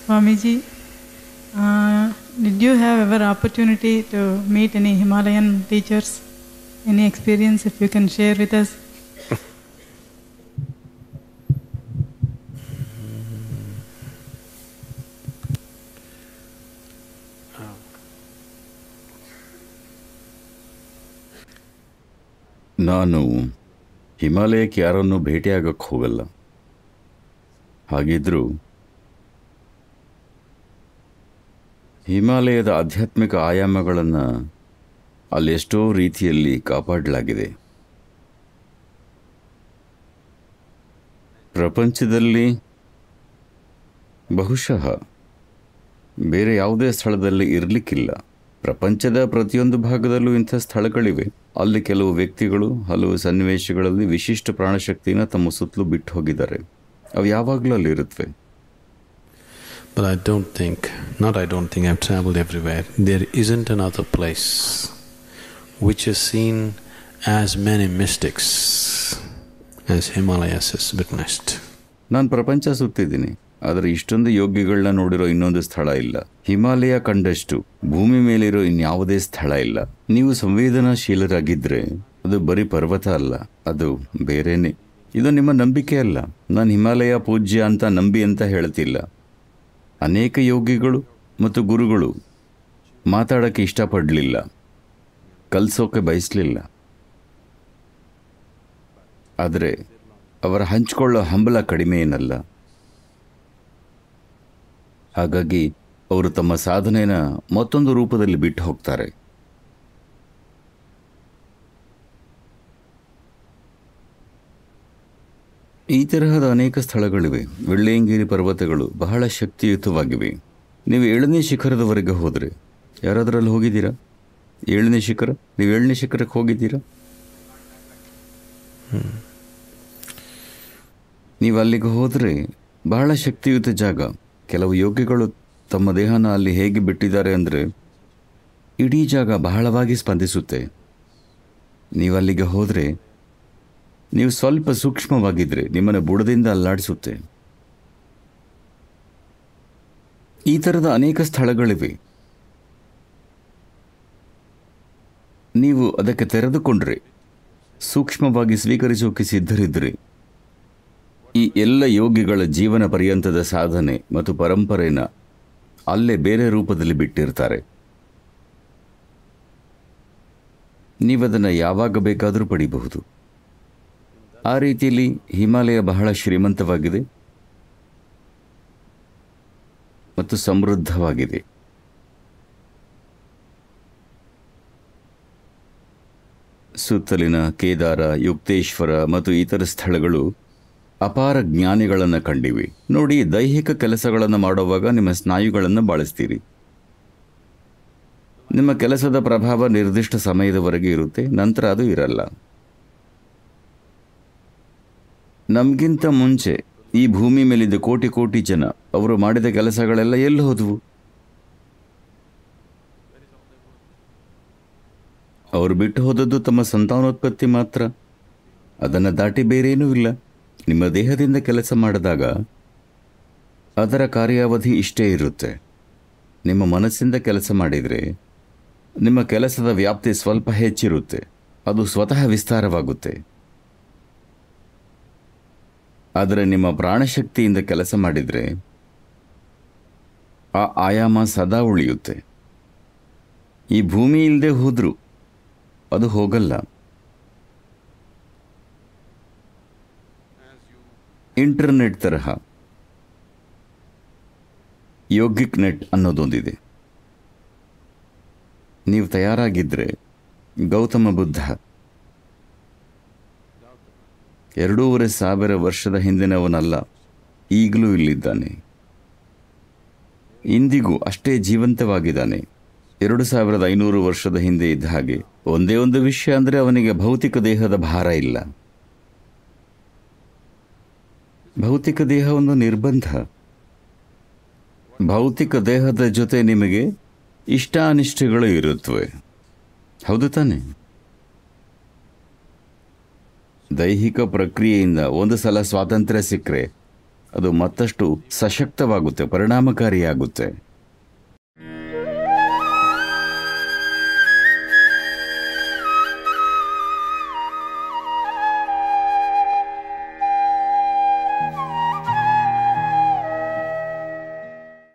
Swamiji, uh, did you have ever opportunity to meet any Himalayan teachers? Any experience if you can share with us? ನಾನು ಹಿಮಾಲಯಕ್ಕೆ ಯಾರನ್ನೂ ಭೇಟಿಯಾಗಕ್ಕೆ ಹೋಗಲ್ಲ ಹಾಗಿದ್ರೂ ಹಿಮಾಲಯದ ಆಧ್ಯಾತ್ಮಿಕ ಆಯಾಮಗಳನ್ನು ಅಲ್ಲೆಷ್ಟೋ ರೀತಿಯಲ್ಲಿ ಕಾಪಾಡಲಾಗಿದೆ ಪ್ರಪಂಚದಲ್ಲಿ ಬಹುಶಃ ಬೇರೆ ಯಾವುದೇ ಸ್ಥಳದಲ್ಲಿ ಇರಲಿಕ್ಕಿಲ್ಲ ಪ್ರಪಂಚದ ಪ್ರತಿಯೊಂದು ಭಾಗದಲ್ಲೂ ಇಂಥ ಸ್ಥಳಗಳಿವೆ ಅಲ್ಲಿ ಕೆಲವು ವ್ಯಕ್ತಿಗಳು ಹಲವು ಸನ್ನಿವೇಶಗಳಲ್ಲಿ ವಿಶಿಷ್ಟ ಪ್ರಾಣಶಕ್ತಿನ ತಮ್ಮ ಸುತ್ತಲೂ ಬಿಟ್ಟು ಹೋಗಿದ್ದಾರೆ ಅವು ಯಾವಾಗಲೂ ಅಲ್ಲಿ ಇರುತ್ತವೆ But I don't think, not I don't think, I've traveled everywhere. There isn't another place which has seen as many mystics as Himalayas has witnessed. ನಾನು ಪ್ರಪಂಚ ಸುತ್ತಿದ್ದೀನಿ ಆದರೆ ಇಷ್ಟೊಂದು ಯೋಗಿಗಳನ್ನ ನೋಡಿರೋ ಇನ್ನೊಂದು ಸ್ಥಳ ಇಲ್ಲ ಹಿಮಾಲಯ ಕಂಡಷ್ಟು ಭೂಮಿ ಮೇಲಿರೋ ಇನ್ಯಾವುದೇ ಸ್ಥಳ ಇಲ್ಲ ನೀವು ಸಂವೇದನಾಶೀಲರಾಗಿದ್ದರೆ ಅದು ಬರೀ ಪರ್ವತ ಅಲ್ಲ ಅದು ಬೇರೆನೇ ಇದು ನಿಮ್ಮ ನಂಬಿಕೆ ಅಲ್ಲ ನಾನು ಹಿಮಾಲಯ ಪೂಜ್ಯ ಅಂತ ನಂಬಿ ಅಂತ ಹೇಳ್ತಿಲ್ಲ ಅನೇಕ ಯೋಗಿಗಳು ಮತ್ತು ಗುರುಗಳು ಮಾತಾಡೋಕ್ಕೆ ಇಷ್ಟಪಡಲಿಲ್ಲ ಕಲಿಸೋಕೆ ಬಯಸಲಿಲ್ಲ ಆದರೆ ಅವರ ಹಂಚಿಕೊಳ್ಳೋ ಹಂಬಲ ಕಡಿಮೆ ಏನಲ್ಲ ಹಾಗಾಗಿ ಅವರು ತಮ್ಮ ಸಾಧನೆನ ಮತ್ತೊಂದು ರೂಪದಲ್ಲಿ ಬಿಟ್ಟು ಹೋಗ್ತಾರೆ ಈ ತರಹದ ಅನೇಕ ಸ್ಥಳಗಳಿವೆ வெள்ளையங்கிರಿ ಪರ್ವತಗಳು ಬಹಳ ಶಕ್ತಿಯುತವಾಗಿವೆ ನೀವು ಏಳನೇ ಶಿಖರದವರೆಗೆ ಹೋದರೆ ಯಾರಾದ್ರಲ್ಲಿ ಹೋಗಿದ್ದೀರಾ ಏಳನೇ ಶಿಖರ ನೀವು ಏಳನೇ ಶಿಖರಕ್ಕೆ ಹೋಗಿದ್ದೀರಾ ನೀವು ಅಲ್ಲಿಗೆ ಹೋದರೆ ಬಹಳ ಶಕ್ತಿಯುತ ಜಾಗ ಕೆಲವು ಯೋಗಿಗಳು ತಮ್ಮ ದೇಹನ ಅಲ್ಲಿ ಹೇಗೆ ಬಿಟ್ಟಿದ್ದಾರೆ ಅಂದರೆ ಇಡೀ ಜಾಗ ಬಹಳವಾಗಿ ಸ್ಪಂದಿಸುತ್ತೆ ನೀವು ಅಲ್ಲಿಗೆ ಹೋದರೆ ನೀವು ಸ್ವಲ್ಪ ಸೂಕ್ಷ್ಮವಾಗಿದ್ದರೆ ನಿಮ್ಮನ್ನು ಬುಡದಿಂದ ಅಲ್ಲಾಡಿಸುತ್ತೆ ಈ ಥರದ ಅನೇಕ ಸ್ಥಳಗಳಿವೆ ನೀವು ಅದಕ್ಕೆ ತೆರೆದುಕೊಂಡ್ರೆ ಸೂಕ್ಷ್ಮವಾಗಿ ಸ್ವೀಕರಿಸೋಕೆ ಸಿದ್ಧರಿದ್ದರೆ ಈ ಎಲ್ಲ ಯೋಗಿಗಳ ಜೀವನ ಪರ್ಯಂತದ ಸಾಧನೆ ಮತ್ತು ಪರಂಪರೆನ ಅಲ್ಲೇ ಬೇರೆ ರೂಪದಲ್ಲಿ ಬಿಟ್ಟಿರ್ತಾರೆ ನೀವದನ್ನು ಯಾವಾಗ ಬೇಕಾದರೂ ಪಡಿಬಹುದು ಆ ರೀತಿಯಲ್ಲಿ ಹಿಮಾಲಯ ಬಹಳ ಶ್ರೀಮಂತವಾಗಿದೆ ಮತ್ತು ಸಮೃದ್ಧವಾಗಿದೆ ಸುತ್ತಲಿನ ಕೇದಾರ ಯುಕ್ತೇಶ್ವರ ಮತ್ತು ಇತರ ಸ್ಥಳಗಳು ಅಪಾರ ಜ್ಞಾನಿಗಳನ್ನು ಕಂಡಿವೆ ನೋಡಿ ದೈಹಿಕ ಕೆಲಸಗಳನ್ನು ಮಾಡುವಾಗ ನಿಮ್ಮ ಸ್ನಾಯುಗಳನ್ನು ಬಳಸ್ತೀರಿ ನಿಮ್ಮ ಕೆಲಸದ ಪ್ರಭಾವ ನಿರ್ದಿಷ್ಟ ಸಮಯದವರೆಗೆ ಇರುತ್ತೆ ನಂತರ ಅದು ಇರಲ್ಲ ನಮಗಿಂತ ಮುಂಚೆ ಈ ಭೂಮಿ ಮೇಲಿದ್ದ ಕೋಟಿ ಕೋಟಿ ಜನ ಅವರು ಮಾಡಿದ ಕೆಲಸಗಳೆಲ್ಲ ಎಲ್ಲಿ ಹೋದವು ಅವರು ಬಿಟ್ಟು ಹೋದದ್ದು ತಮ್ಮ ಸಂತಾನೋತ್ಪತ್ತಿ ಮಾತ್ರ ಅದನ್ನು ದಾಟಿ ಬೇರೇನೂ ಇಲ್ಲ ನಿಮ್ಮ ದೇಹದಿಂದ ಕೆಲಸ ಮಾಡಿದಾಗ ಅದರ ಕಾರ್ಯಾವಧಿ ಇಷ್ಟೇ ಇರುತ್ತೆ ನಿಮ್ಮ ಮನಸ್ಸಿಂದ ಕೆಲಸ ಮಾಡಿದರೆ ನಿಮ್ಮ ಕೆಲಸದ ವ್ಯಾಪ್ತಿ ಸ್ವಲ್ಪ ಹೆಚ್ಚಿರುತ್ತೆ ಅದು ಸ್ವತಃ ವಿಸ್ತಾರವಾಗುತ್ತೆ ಆದರೆ ನಿಮ್ಮ ಪ್ರಾಣಶಕ್ತಿಯಿಂದ ಕೆಲಸ ಮಾಡಿದರೆ ಆ ಆಯಾಮ ಸದಾ ಉಳಿಯುತ್ತೆ ಈ ಭೂಮಿ ಇಲ್ಲದೆ ಹೋದರೂ ಅದು ಹೋಗಲ್ಲ ಇಂಟರ್ನೆಟ್ ತರಹ ಯೋಗಿಕ್ ನೆಟ್ ಅನ್ನೋದೊಂದಿದೆ ನೀವು ತಯಾರಾಗಿದ್ದರೆ ಗೌತಮ ಬುದ್ಧ ಎರಡೂವರೆ ಸಾವಿರ ವರ್ಷದ ಹಿಂದಿನವನಲ್ಲ ಈಗಲೂ ಇಲ್ಲಿದ್ದಾನೆ ಇಂದಿಗೂ ಅಷ್ಟೇ ಜೀವಂತವಾಗಿದ್ದಾನೆ ಎರಡು ಸಾವಿರದ ಐನೂರು ವರ್ಷದ ಹಿಂದೆ ಇದ್ದ ಹಾಗೆ ಒಂದೇ ಒಂದು ವಿಷಯ ಅಂದರೆ ಅವನಿಗೆ ಭೌತಿಕ ದೇಹದ ಭಾರ ಇಲ್ಲ ಭೌತಿಕ ದೇಹ ಒಂದು ನಿರ್ಬಂಧ ಭೌತಿಕ ದೇಹದ ಜೊತೆ ನಿಮಗೆ ಇಷ್ಟಾನಿಷ್ಟಗಳು ಇರುತ್ತವೆ ಹೌದು ತಾನೆ ದೈಹಿಕ ಪ್ರಕ್ರಿಯೆಯಿಂದ ಒಂದು ಸಲ ಸ್ವಾತಂತ್ರ್ಯ ಸಿಕ್ಕರೆ ಅದು ಮತ್ತಷ್ಟು ಸಶಕ್ತವಾಗುತ್ತೆ ಪರಿಣಾಮಕಾರಿಯಾಗುತ್ತೆ